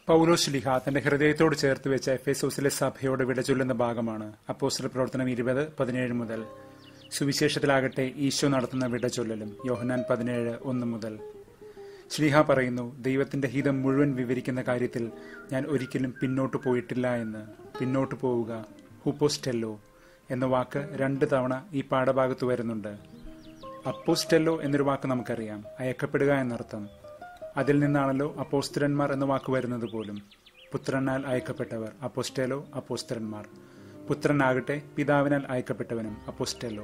പൗലോസ് ലിഹ തന്റെ ഹൃദയത്തോട് ചേർത്ത് വെച്ച എഫേസോസിലെ സഭയോട് വിട ചൊല്ലുന്ന ഭാഗമാണ് അപ്പോസ്റ്റൽ പ്രവർത്തനം ഇരുപത് പതിനേഴ് മുതൽ സുവിശേഷത്തിലാകട്ടെ ഈശോ നടത്തുന്ന വിട ചൊല്ലലും യോഹനാൻ പതിനേഴ് ഒന്ന് മുതൽ ശ്രീഹ പറയുന്നു ദൈവത്തിന്റെ ഹിതം മുഴുവൻ വിവരിക്കുന്ന കാര്യത്തിൽ ഞാൻ ഒരിക്കലും പിന്നോട്ട് പോയിട്ടില്ല എന്ന് പിന്നോട്ട് പോവുക ഹുപ്പോസ്റ്റെല്ലോ എന്ന വാക്ക് രണ്ട് തവണ ഈ പാഠഭാഗത്ത് വരുന്നുണ്ട് അപ്പോസ്റ്റെല്ലോ എന്നൊരു വാക്ക് നമുക്കറിയാം അയക്കപ്പെടുക എന്നർത്ഥം അതിൽ നിന്നാണല്ലോ അപ്പോസ്തരന്മാർ എന്ന വാക്ക് വരുന്നത് പോലും പുത്രനാൽ അയക്കപ്പെട്ടവർ അപ്പോസ്റ്റേലോ അപ്പോസ്തരന്മാർ പുത്രനാകട്ടെ പിതാവിനാൽ അയക്കപ്പെട്ടവനും അപ്പോസ്റ്റെല്ലോ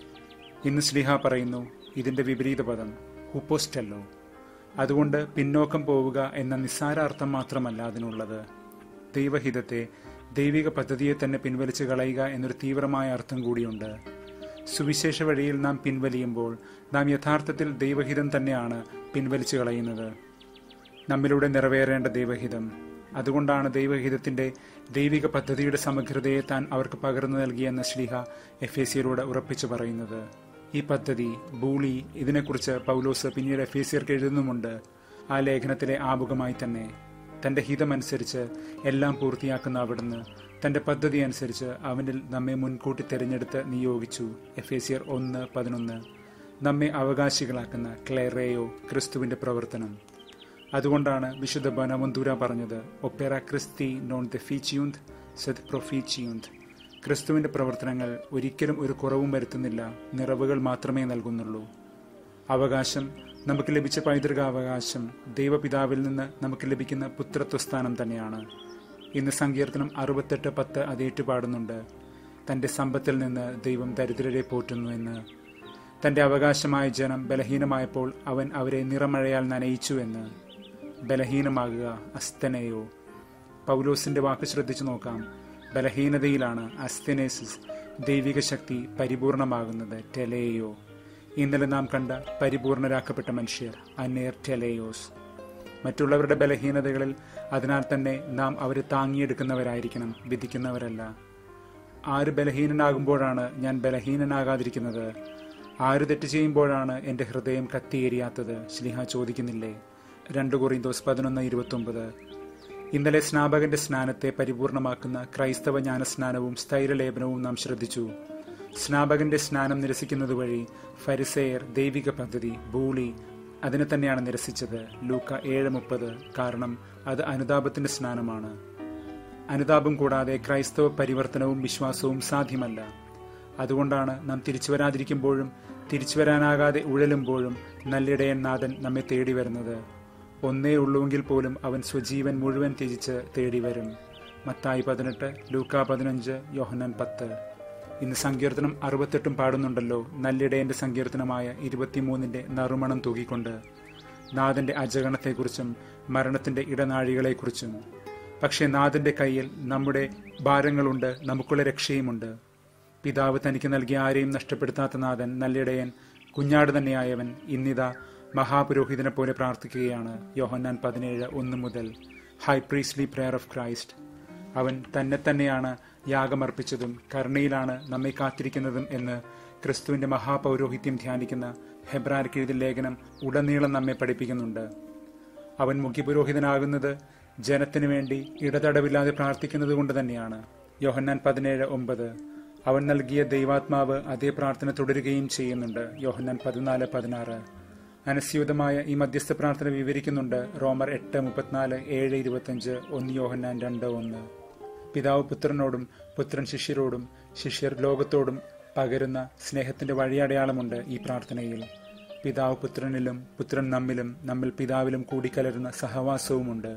ഇന്ന് ശ്ലീഹ പറയുന്നു ഇതിന്റെ വിപരീത പദം ഹുപ്പോസ്റ്റെല്ലോ അതുകൊണ്ട് പിന്നോക്കം പോവുക എന്ന നിസ്സാര അർത്ഥം മാത്രമല്ല അതിനുള്ളത് ദൈവഹിതത്തെ ദൈവിക പദ്ധതിയെ തന്നെ പിൻവലിച്ച് കളയുക എന്നൊരു തീവ്രമായ അർത്ഥം കൂടിയുണ്ട് സുവിശേഷ വഴിയിൽ നാം പിൻവലിയുമ്പോൾ നാം യഥാർത്ഥത്തിൽ ദൈവഹിതം തന്നെയാണ് പിൻവലിച്ചു കളയുന്നത് നമ്മിലൂടെ നിറവേറേണ്ട ദൈവഹിതം അതുകൊണ്ടാണ് ദൈവഹിതത്തിന്റെ ദൈവിക പദ്ധതിയുടെ സമഗ്രതയെ താൻ അവർക്ക് പകർന്നു നൽകിയെന്ന് ശ്ലീഹ എഫ് എ സിയിലൂടെ ഉറപ്പിച്ചു പറയുന്നത് ഈ പദ്ധതി ബൂളി ഇതിനെക്കുറിച്ച് പൗലോസ് പിന്നീട് എഫ് എ സിയർക്ക് എഴുതുന്നുമുണ്ട് ആ ലേഖനത്തിലെ ആമുഖമായി തന്നെ തന്റെ ഹിതമനുസരിച്ച് എല്ലാം പൂർത്തിയാക്കുന്ന അവിടുന്ന് തന്റെ പദ്ധതി അനുസരിച്ച് അവനിൽ നമ്മെ മുൻകൂട്ടി തിരഞ്ഞെടുത്ത് നിയോഗിച്ചു എഫ് എ സിയർ ഒന്ന് പതിനൊന്ന് നമ്മെ അവകാശികളാക്കുന്ന ക്ലേറേയോ ക്രിസ്തുവിന്റെ പ്രവർത്തനം അതുകൊണ്ടാണ് വിശുദ്ധ ബനവന്തൂര പറഞ്ഞത് ഒപ്പേറ ക്രിസ്തി നോൺ ദ ഫീച്ചിയുന്ത് സെത് പ്രൊഫീച്ചിയുന്ത് ക്രിസ്തുവിന്റെ പ്രവർത്തനങ്ങൾ ഒരിക്കലും ഒരു കുറവും വരുത്തുന്നില്ല നിറവുകൾ മാത്രമേ നൽകുന്നുള്ളൂ അവകാശം നമുക്ക് ലഭിച്ച പൈതൃകാവകാശം ദൈവപിതാവിൽ നിന്ന് നമുക്ക് ലഭിക്കുന്ന പുത്രത്വസ്ഥാനം തന്നെയാണ് ഇന്ന് സങ്കീർത്തനം അറുപത്തെട്ട് പത്ത് അതേറ്റു പാടുന്നുണ്ട് തന്റെ സമ്പത്തിൽ നിന്ന് ദൈവം ദരിദ്രരെ പോറ്റുന്നു എന്ന് തന്റെ അവകാശമായ ജനം ബലഹീനമായപ്പോൾ അവൻ അവരെ നിറമഴയാൽ നനയിച്ചു എന്ന് ബലഹീനമാകുക അസ്തനയോ പൗലോസിന്റെ വാക്ക് ശ്രദ്ധിച്ചു നോക്കാം ബലഹീനതയിലാണ് അസ്തനേസിസ് ദൈവിക ശക്തി പരിപൂർണമാകുന്നത് ടെലേയോ ഇന്നലെ നാം കണ്ട പരിപൂർണരാക്കപ്പെട്ട മനുഷ്യർ അനേർ ടെലേയോസ് മറ്റുള്ളവരുടെ ബലഹീനതകളിൽ അതിനാൽ തന്നെ നാം അവരെ താങ്ങിയെടുക്കുന്നവരായിരിക്കണം വിധിക്കുന്നവരല്ല ആര് ബലഹീനനാകുമ്പോഴാണ് ഞാൻ ബലഹീനനാകാതിരിക്കുന്നത് ആര് തെറ്റ് ചെയ്യുമ്പോഴാണ് എൻ്റെ ഹൃദയം കത്തിയേരിയാത്തത് ശ്ലിഹ ചോദിക്കുന്നില്ലേ രണ്ട് കൊറിന്തോസ് പതിനൊന്ന് ഇരുപത്തൊമ്പത് ഇന്നലെ സ്നാപകന്റെ സ്നാനത്തെ പരിപൂർണമാക്കുന്ന ക്രൈസ്തവ ജ്ഞാനസ്നാനവും സ്ഥൈര്യലേപനവും നാം ശ്രദ്ധിച്ചു സ്നാപകന്റെ സ്നാനം നിരസിക്കുന്നത് വഴി ഫരിസെയർ ദൈവിക പദ്ധതി ബൂളി അതിനെ തന്നെയാണ് നിരസിച്ചത് ലൂക്ക ഏഴ് മുപ്പത് കാരണം അത് അനുതാപത്തിന്റെ സ്നാനമാണ് അനുതാപം കൂടാതെ ക്രൈസ്തവ പരിവർത്തനവും വിശ്വാസവും സാധ്യമല്ല അതുകൊണ്ടാണ് നാം തിരിച്ചു വരാതിരിക്കുമ്പോഴും തിരിച്ചു വരാനാകാതെ ഉഴലുമ്പോഴും നല്ലിടയൻ നാഥൻ നമ്മെ തേടി വരുന്നത് ഒന്നേ ഉള്ളുവെങ്കിൽ പോലും അവൻ സ്വജീവൻ മുഴുവൻ ത്യജിച്ച് തേടി വരും മത്തായി പതിനെട്ട് ലൂക്ക പതിനഞ്ച് യോഹനൻ പത്ത് ഇന്ന് സങ്കീർത്തനം അറുപത്തെട്ടും പാടുന്നുണ്ടല്ലോ നല്ലിടയന്റെ സങ്കീർത്തനമായ ഇരുപത്തിമൂന്നിന്റെ നറുമണം തൂകിക്കൊണ്ട് നാഥന്റെ അജഗണത്തെക്കുറിച്ചും മരണത്തിന്റെ ഇടനാഴികളെക്കുറിച്ചും പക്ഷേ നാഥന്റെ കയ്യിൽ നമ്മുടെ ഭാരങ്ങളുണ്ട് നമുക്കുള്ള രക്ഷയുമുണ്ട് പിതാവ് തനിക്ക് നൽകിയ ആരെയും നഷ്ടപ്പെടുത്താത്ത നാഥൻ നല്ലിടയൻ കുഞ്ഞാട് തന്നെയായവൻ ഇന്നിതാ മഹാപുരോഹിതനെ പോലെ പ്രാർത്ഥിക്കുകയാണ് യോഹന്നാൻ പതിനേഴ് ഒന്ന് മുതൽ high priestly prayer of Christ അവൻ തന്നെ തന്നെയാണ് യാഗമർപ്പിച്ചതും കരുണയിലാണ് നമ്മെ കാത്തിരിക്കുന്നതും എന്ന് ക്രിസ്തുവിന്റെ മഹാപൗരോഹിത്യം ധ്യാനിക്കുന്ന ഹെബ്രാർക്ക് എഴുതിയ ലേഖനം ഉടനീളം നമ്മെ പഠിപ്പിക്കുന്നുണ്ട് അവൻ മുഖ്യപുരോഹിതനാകുന്നത് ജനത്തിനു വേണ്ടി ഇടതടവില്ലാതെ പ്രാർത്ഥിക്കുന്നത് കൊണ്ട് തന്നെയാണ് യോഹന്നാൻ പതിനേഴ് ഒമ്പത് അവൻ നൽകിയ ദൈവാത്മാവ് അതേ പ്രാർത്ഥന തുടരുകയും ചെയ്യുന്നുണ്ട് യോഹന്നാൻ പതിനാല് പതിനാറ് അനസ്യൂതമായ ഈ മധ്യസ്ഥ പ്രാർത്ഥന വിവരിക്കുന്നുണ്ട് റോമർ എട്ട് മുപ്പത്തിനാല് ഏഴ് ഇരുപത്തഞ്ച് ഒന്ന് യോഹന്നാൻ രണ്ട് ഒന്ന് പിതാവ് പുത്രനോടും പുത്രൻ ശിഷ്യരോടും ശിഷ്യർ ലോകത്തോടും പകരുന്ന സ്നേഹത്തിന്റെ വഴിയടയാളമുണ്ട് ഈ പ്രാർത്ഥനയിൽ പിതാവ് പുത്രനിലും പുത്രൻ നമ്മിലും നമ്മിൽ പിതാവിലും കൂടിക്കലരുന്ന സഹവാസവുമുണ്ട്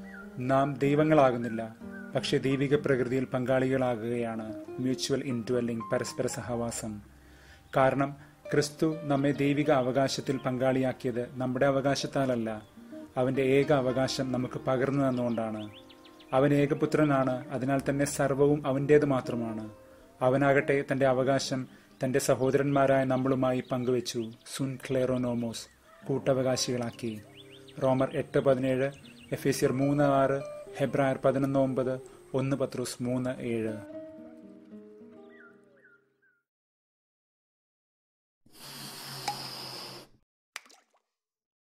നാം ദൈവങ്ങളാകുന്നില്ല പക്ഷെ ദൈവിക പ്രകൃതിയിൽ പങ്കാളികളാകുകയാണ് മ്യൂച്വൽ ഇൻഡ്വെല്ലിംഗ് പരസ്പര സഹവാസം കാരണം ക്രിസ്തു നമ്മെ ദൈവിക അവകാശത്തിൽ പങ്കാളിയാക്കിയത് നമ്മുടെ അവകാശത്താലല്ല അവന്റെ ഏക അവകാശം നമുക്ക് പകർന്നു തന്നുകൊണ്ടാണ് അവൻ ഏകപുത്രനാണ് അതിനാൽ തന്നെ സർവവും അവൻ്റേത് മാത്രമാണ് അവനാകട്ടെ തന്റെ അവകാശം തന്റെ സഹോദരന്മാരായ നമ്മളുമായി പങ്കുവച്ചു സുൻ ക്ലേറോനോമോസ് കൂട്ടവകാശികളാക്കി റോമർ എട്ട് പതിനേഴ് എഫ് എസിയർ മൂന്ന് ആറ് ഹെബ്രായർ പതിനൊന്ന് ഒമ്പത് ഒന്ന് പത്രോസ് മൂന്ന് ഏഴ്